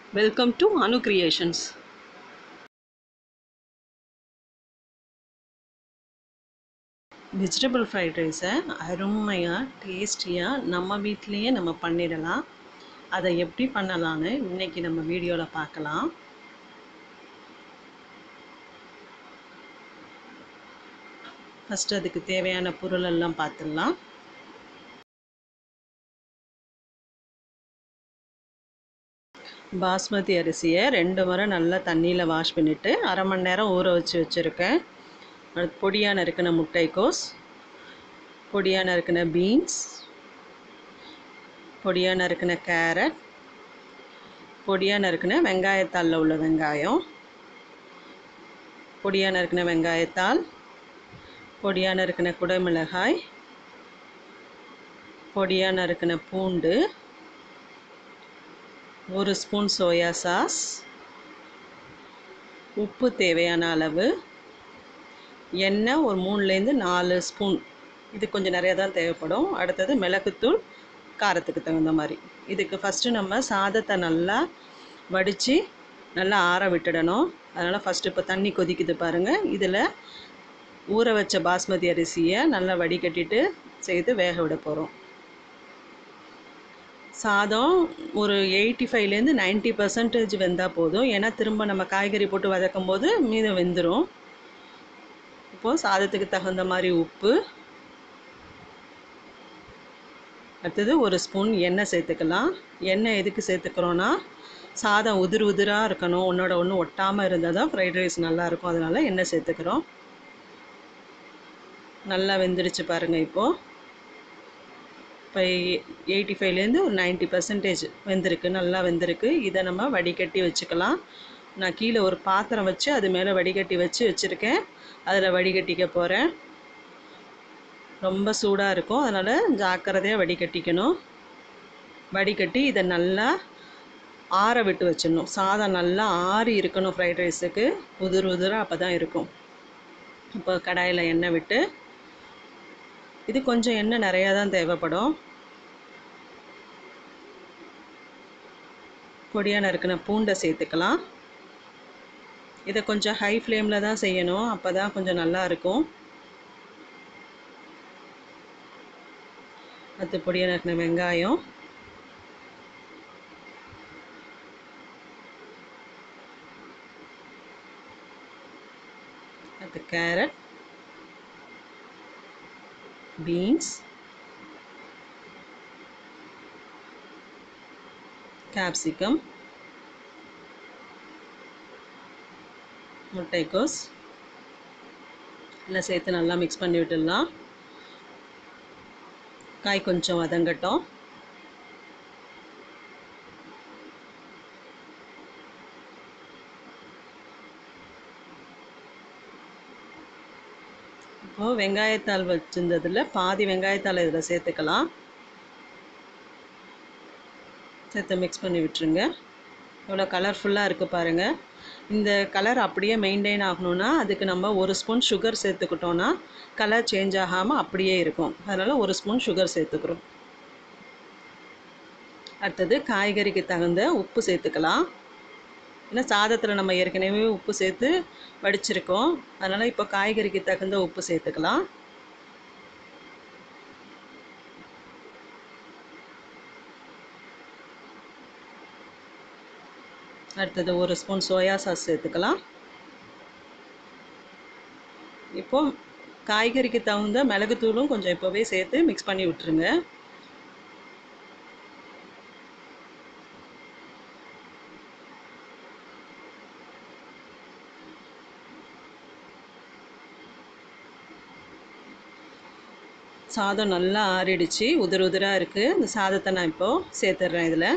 welcome to Anu creations vegetable fried ரைஸை அருமையாக டேஸ்டியாக நம்ம வீட்லேயே நம்ம பண்ணிடலாம் அதை எப்படி பண்ணலான்னு இன்றைக்கி நம்ம வீடியோவில் பார்க்கலாம் ஃபஸ்ட்டு அதுக்கு தேவையான பொருள் எல்லாம் பார்த்துடலாம் பாஸ்மதி அரிசியை ரெண்டு முறை நல்லா தண்ணியில் வாஷ் பண்ணிவிட்டு அரை மணி நேரம் ஊற வச்சு வச்சுருக்கேன் அடுத்து பொடியாக நறுக்கின முட்டைக்கோஸ் பொடியாக நறுக்கின பீன்ஸ் பொடியாக நறுக்கின கேரட் பொடியாக நறுக்கின வெங்காயத்தாளில் உள்ள வெங்காயம் பொடியாக நறுக்கின வெங்காயத்தாள் பொடியாக நறுக்கின குடமிளகாய் பொடியாக நறுக்கின பூண்டு ஒரு ஸ்பூன் சோயா சாஸ் உப்பு தேவையான அளவு எண்ணெய் ஒரு மூணுலேருந்து நாலு ஸ்பூன் இது கொஞ்சம் நிறையா தான் தேவைப்படும் அடுத்தது மிளகுத்தூள் காரத்துக்கு தகுந்த மாதிரி இதுக்கு ஃபஸ்ட்டு நம்ம சாதத்தை நல்லா வடித்து நல்லா ஆற விட்டுடணும் அதனால் ஃபஸ்ட்டு இப்போ தண்ணி கொதிக்குது பாருங்கள் இதில் ஊற வச்ச பாஸ்மதி அரிசியை நல்லா வடிகட்டிட்டு சேர்த்து வேக விட போகிறோம் சாதம் ஒரு எயிட்டி ஃபைவ்லேருந்து நைன்ட்டி பர்சன்டேஜ் வெந்தால் போதும் ஏன்னா திரும்ப நம்ம காய்கறி போட்டு வதக்கும் போது மீதம் வெந்துடும் இப்போது சாதத்துக்கு தகுந்த மாதிரி உப்பு அடுத்தது ஒரு ஸ்பூன் எண்ணெய் சேர்த்துக்கலாம் எண்ணெய் எதுக்கு சேர்த்துக்கிறோன்னா சாதம் உதிர் உதிராக இருக்கணும் ஒன்றோட ஒன்று ஒட்டாமல் இருந்தால் தான் ஃப்ரைட் ரைஸ் நல்லாயிருக்கும் அதனால் எண்ணெய் சேர்த்துக்கிறோம் நல்லா வெந்துடுச்சு பாருங்கள் இப்போது இப்போ எயிட்டி ஃபைவ்லேருந்து ஒரு நைன்ட்டி பர்சன்டேஜ் வெந்திருக்கு நல்லா வெந்திருக்கு இதை நம்ம வடிகட்டி வச்சுக்கலாம் நான் கீழே ஒரு பாத்திரம் வச்சு அது மேலே வடிகட்டி வச்சு வச்சுருக்கேன் அதில் வடிகட்டிக்க போகிறேன் ரொம்ப சூடாக இருக்கும் அதனால் ஜாக்கிரதையாக வடிகட்டிக்கணும் வடிகட்டி இதை நல்லா ஆற விட்டு வச்சிடணும் சாதம் நல்லா ஆறி இருக்கணும் ஃப்ரைட் ரைஸுக்கு உதிர் உதிராக அப்போ தான் இருக்கும் இப்போ கடாயில் எண்ணெய் விட்டு இது கொஞ்சம் எண்ணெய் நிறையா தான் தேவைப்படும் பொடியாக நறுக்கின பூண்டை சேர்த்துக்கலாம் இதை கொஞ்சம் ஹை ஃப்ளேமில் தான் செய்யணும் அப்போ தான் கொஞ்சம் நல்லா இருக்கும் அடுத்து பொடியாக நறுக்கின வெங்காயம் அடுத்து கேரட் பீன்ஸ் கேப்சிகம் முட்டைக்கோஸ் எல்லாம் சேர்த்து நல்லா மிக்ஸ் பண்ணி விட்டுடலாம் காய் கொஞ்சம் வதங்கட்டும் இப்போது வெங்காயத்தாள் வச்சுருந்ததில் பாதி வெங்காயத்தாள் இதில் சேர்த்துக்கலாம் சேர்த்து மிக்ஸ் பண்ணி விட்டுருங்க இவ்வளோ கலர்ஃபுல்லாக இருக்குது பாருங்கள் இந்த கலர் அப்படியே மெயின்டைன் ஆகணும்னா அதுக்கு நம்ம ஒரு ஸ்பூன் சுகர் சேர்த்துக்கிட்டோன்னா கலர் சேஞ்ச் ஆகாமல் அப்படியே இருக்கும் அதனால் ஒரு ஸ்பூன் சுகர் சேர்த்துக்கிறோம் அடுத்தது காய்கறிக்கு தகுந்த உப்பு சேர்த்துக்கலாம் ஏன்னா சாதத்தில் நம்ம ஏற்கனவே உப்பு சேர்த்து வடிச்சிருக்கோம் அதனால் இப்போ காய்கறிக்கு தகுந்த உப்பு சேர்த்துக்கலாம் அடுத்தது ஒரு ஸ்பூன் சோயா சாஸ் சேர்த்துக்கலாம் இப்போ காய்கறிக்கு தகுந்த மிளகுத்தூளும் கொஞ்சம் இப்போவே சேர்த்து மிக்ஸ் பண்ணி விட்டுருங்க சாதம் நல்லா ஆறிடுச்சு உதிர் உதிராக இருக்குது இந்த சாதத்தை நான் இப்போது சேர்த்துட்றேன் இதில்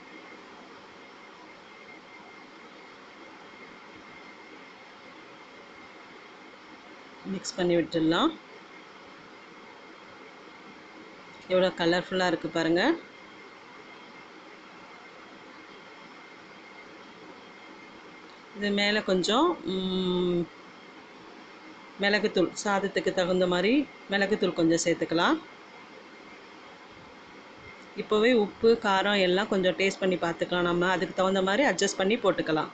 மிக்ஸ் பண்ணி விட்டுடலாம் எவ்வளோ கலர்ஃபுல்லாக இருக்குது பாருங்கள் இது மேலே கொஞ்சம் மிளகுத்தூள் சாதத்துக்கு தகுந்த மாதிரி மிளகுத்தூள் கொஞ்சம் சேர்த்துக்கலாம் இப்போவே உப்பு காரம் எல்லாம் கொஞ்சம் டேஸ்ட் பண்ணி பார்த்துக்கலாம் நம்ம அதுக்கு தகுந்த மாதிரி அட்ஜஸ்ட் பண்ணி போட்டுக்கலாம்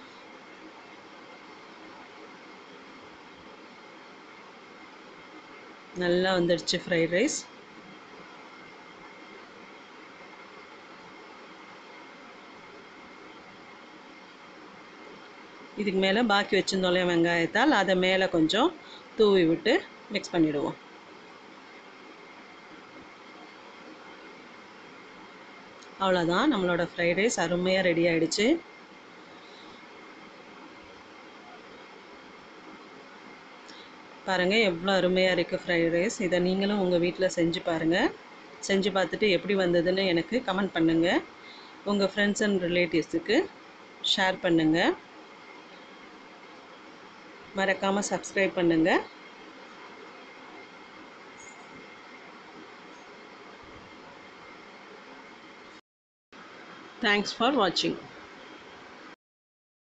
நல்லா வந்துடுச்சு ஃப்ரைட் ரைஸ் இதுக்கு மேலே பாக்கி வச்சுருந்தோம் இல்லையா வெங்காயத்தால் அதை மேலே கொஞ்சம் தூவி விட்டு மிக்ஸ் பண்ணிவிடுவோம் அவ்வளோதான் நம்மளோட ஃப்ரைட் ரைஸ் அருமையாக ரெடி ஆயிடுச்சு பாருங்கள் எவ்வளோ அருமையாக இருக்குது ஃப்ரைட் ரைஸ் இதை நீங்களும் உங்கள் வீட்டில் செஞ்சு பாருங்கள் செஞ்சு பார்த்துட்டு எப்படி வந்ததுன்னு எனக்கு கமெண்ட் பண்ணுங்கள் உங்கள் ஃப்ரெண்ட்ஸ் அண்ட் ரிலேட்டிவ்ஸுக்கு ஷேர் பண்ணுங்கள் மறக்காமல் சப்ஸ்கிரைப் பண்ணுங்கள் தேங்க்ஸ் ஃபார் வாட்சிங்